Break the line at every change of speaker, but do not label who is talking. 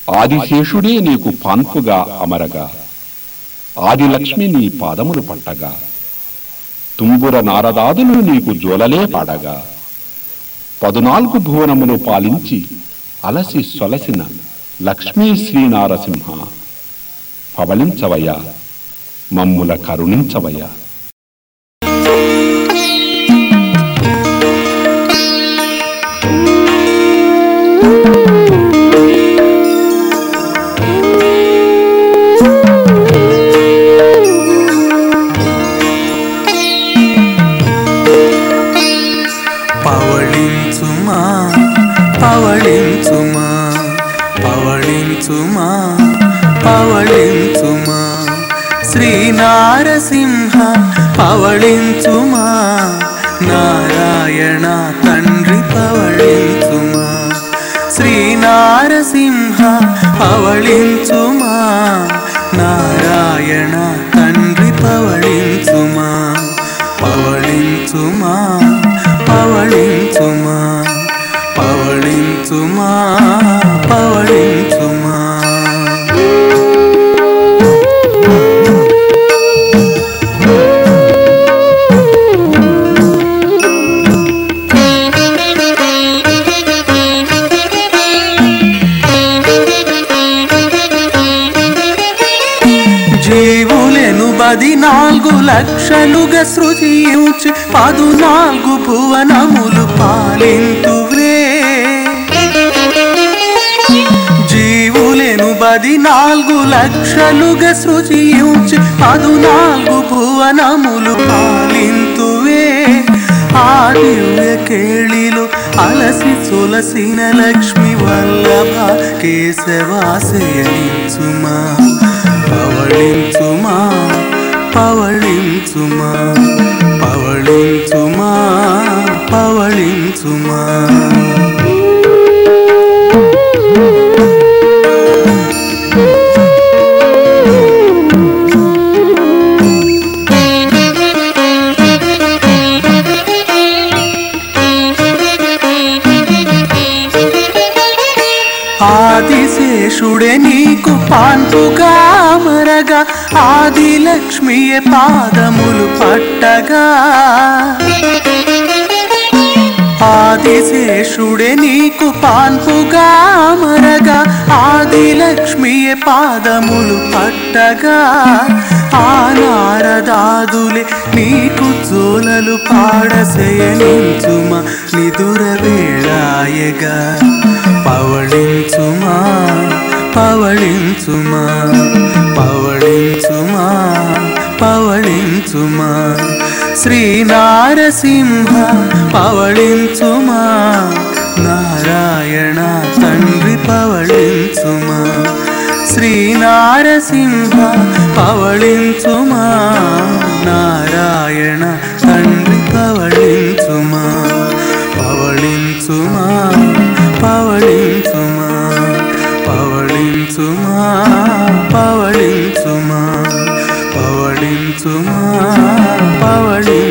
ఆదిశేషుడే నీకు పాన్పుగా అమరగా ఆదిలక్ష్మి నీ పాదములు పట్టగా తుంబుర నారదాదులు నీకు జోలలే పాడగా పదునాలుగు భువనములు పాలించి అలసి సొలసిన లక్ష్మీ శ్రీనారసింహ పవలించవయ్యా మమ్ముల కరుణించవయ్యా
పవళించుమా పవళించుమా పవళించుమా పవళించుమా శ్రీనారసింహ పవళించుమా నారాయణ తండ్రి పవళించుమా శ్రీనారసింహ పవళించుమా నారాయణ తండ్రి పవళించుమా పవళించుమా పవళించుమా పవళించుమా పవళించుమా జీవులెను బది నాలుగు లక్షలుగా సృజించి పదునాలుగు భువనములు పాలింతువ్రే జీవులెను బది నాలుగు లక్షలుగా సృజించి పదునాలుగు భువనములు పాలింతువే ఆ దివ్య కేళిలో అలసి తులసిన లక్ష్మి వల్లభ కేశవాసయనించుమా పవళించుమా పవళించుమా పవళించుమా పవళించుమా ఆదిశేషుడే నీకు పాన్పుగా మరగా ఆది లక్ష్మియే పాదములు పట్టగా ఆదిశేషుడే నీకు పాన్పుగా మరగా ఆది లక్ష్మియే పాదములు పట్టగా ఆ నారదాదులే నీకు జోలలు పాడసేయనించుమ నిదుర వేళాయగా పవళించుమా పవళించుమా పవళించుమా పవళించుమా శ్రీనారసింహ పవళించుమా నారాయణ తండ్రి పవళించుమా శ్రీనారసింహ పవళించుమా నారాయణ తండ్రి పవళించుమా పవళించుమా పవళించుమా పవళించుమా పవళించుమా పవళించుమా పవళించుమా